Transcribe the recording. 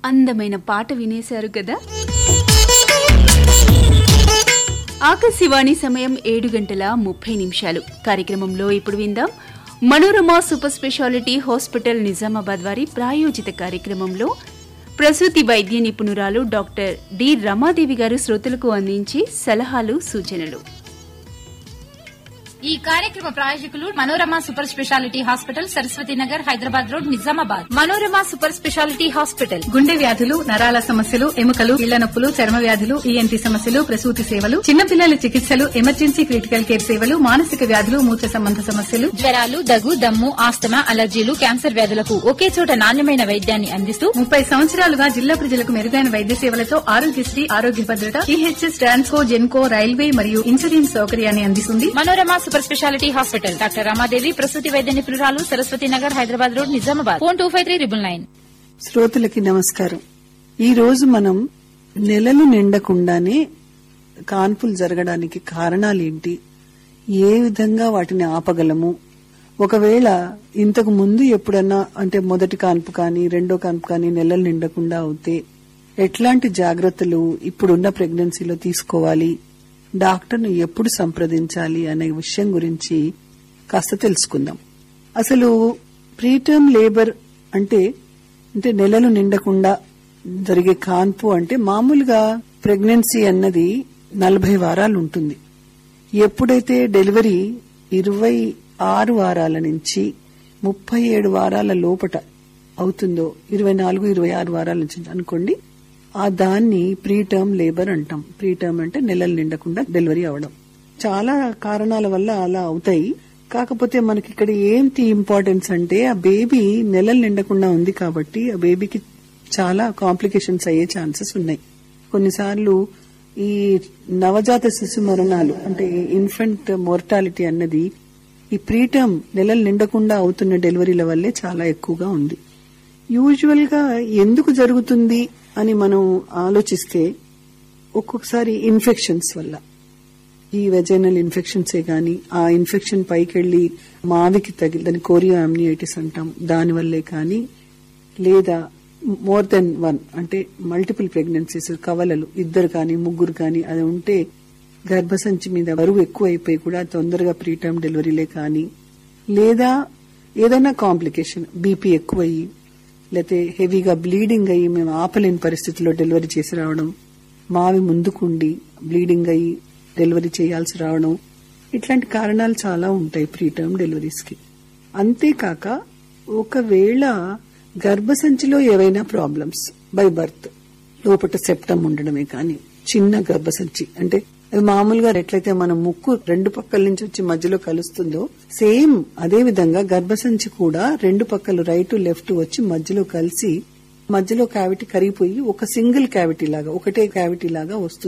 అందమైన పాట వినేశారు కదా ఆకాశవాణి సమయం ఏడు గంటల ముప్పై నిమిషాలు కార్యక్రమంలో ఇప్పుడు విందాం Manorama super speciality hospital Nizamabad వారి ప్రాయోజిత కార్యక్రమంలో ప్రసూతి వైద్య నిపుణురాలు డాక్టర్ డి రమాదేవి గారు శ్రోతలకు అందించే సలహాలు సూచనలు ఈ కార్యక్రమ ప్రాయోజకులు Manorama super speciality hospital Saraswati Nagar Hyderabad road Nizamabad Manorama super speciality hospital గుండె వ్యాధులు నరాల సమస్యలు ఎముకలు ఇళ్ల నొప్పులు చర్మ వ్యాధులు ఈఎన్టీ సమస్యలు ప్రసూతి సేవలు చిన్నపిల్లల చికిత్సలు ఎమర్జెన్సీ క్రిటికల్ కేర్ సేవలు మానసిక వ్యాధులు మూత్ర సంబంధ సమస్యలు జ్వరాలు దగ్గు దమ్ము ఆస్తమా అలర్జీలు క్యాన్సర్ వ్యాధులకు ఒకే చోట నాణ్యమైన వైద్యాన్ని అందిస్తూ ముప్పై సంవత్సరాలుగా జిల్లా ప్రజలకు మెరుగైన వైద్య సేవలతో ఆరోగ్యశ్రీ ఆరోగ్య భద్రత ఈహెచ్ఎస్ ట్రాన్స్కో జెన్కో రైల్వే మరియు ఇన్సూరెన్స్ సౌకర్యాన్ని అందిస్తుంది Manorama super speciality hospital doctor Ramadevi ప్రసూతి వైద్య నిపుణురాలు Saraswati Nagar Hyderabad road Nizamabad phone two five three triple nine శ్రోతలకి నమస్కారం ఈ రోజు మనం నెలలు నిండకుండానే కాన్పులు జరగడానికి కారణాలేంటి ఏ విధంగా వాటిని ఆపగలము ఒకవేళ ఇంతకు ముందు ఎప్పుడన్నా అంటే మొదటి కాన్పు కానీ రెండో కాన్పు కానీ నెలలు నిండకుండా అవుతే ఎట్లాంటి జాగ్రత్తలు ఇప్పుడున్న ప్రెగ్నెన్సీలో తీసుకోవాలి డాక్టర్ను ఎప్పుడు సంప్రదించాలి అనే విషయం గురించి కాస్త తెలుసుకుందాం అసలు ప్రీటర్మ్ లేబర్ అంటే అంటే నెలలు నిండకుండా జరిగే కాన్పు అంటే మామూలుగా ప్రెగ్నెన్సీ అన్నది నలభై వారాలు ఉంటుంది ఎప్పుడైతే డెలివరీ ఇరవై ఆరు వారాల నుంచి ముప్పై ఏడు వారాల లోపట అవుతుందో ఇరవై నాలుగు ఇరవై ఆరు వారాల నుంచి అనుకోండి ఆ దాన్ని ప్రీటర్మ్ లేబర్ అంటాం ప్రీటర్మ్ అంటే నెలలు నిండకుండా డెలివరీ అవడం చాలా కారణాల వల్ల అలా అవుతాయి కాకపోతే మనకి ఇక్కడ ఏంటి ఇంపార్టెన్స్ అంటే ఆ బేబీ నెలలు నిండకుండా ఉంది కాబట్టి ఆ బేబీకి చాలా కాంప్లికేషన్స్ అయ్యే ఛాన్సెస్ ఉన్నాయి కొన్నిసార్లు ఈ నవజాత శిశు మరణాలు అంటే ఇన్ఫెంట్ మోర్టాలిటీ అన్నది ఈ ప్రీటర్మ్ నెలలు నిండకుండా అవుతున్న డెలివరీల వల్లే చాలా ఎక్కువగా ఉంది యూజువల్ గా ఎందుకు జరుగుతుంది అని మనం ఆలోచిస్తే ఒక్కొక్కసారి ఇన్ఫెక్షన్స్ వల్ల ఈ వెజైనల్ ఇన్ఫెక్షన్సే గాని ఆ ఇన్ఫెక్షన్ పైకెళ్లి మావికి తగిలి దాని కోరియో అమ్నియైటిస్ అంటాం దాని వల్లే కానీ లేదా మోర్ దెన్ వన్ అంటే మల్టిపుల్ ప్రెగ్నెన్సీస్ కవలలు ఇద్దరు కానీ ముగ్గురు కానీ అది ఉంటే గర్భసంచి మీద బరువు ఎక్కువ అయిపోయి కూడా తొందరగా ప్రీటర్మ్ డెలివరీలే కానీ లేదా ఏదైనా కాంప్లికేషన్ బీపీ ఎక్కువయ్యి లేకపోతే హెవీగా బ్లీడింగ్ అయ్యి మేము ఆపలేని పరిస్థితిలో డెలివరీ చేసి రావడం మావి ముందుకుండి బ్లీడింగ్ అయ్యి డెలివరీ చేయాల్సి రావడం ఇట్లాంటి కారణాలు చాలా ఉంటాయి ప్రీటర్మ్ డెలివరీస్ కి అంతేకాక ఒకవేళ గర్భసంచిలో ఏవైనా ప్రాబ్లమ్స్ బై బర్త్ లోపల సెప్టమ్ ఉండడమే కానీ చిన్న గర్భసంచి అంటే అది మామూలుగా ఎట్లయితే మన ముక్కు రెండు పక్కల నుంచి వచ్చి మధ్యలో కలుస్తుందో సేమ్ అదే విధంగా గర్భసంచి కూడా రెండు పక్కలు రైట్ లెఫ్ట్ వచ్చి మధ్యలో కలిసి మధ్యలో క్యావిటీ కరిగిపోయి ఒక సింగిల్ క్యావిటీ లాగా ఒకటే క్యావిటీ లాగా వస్తుంది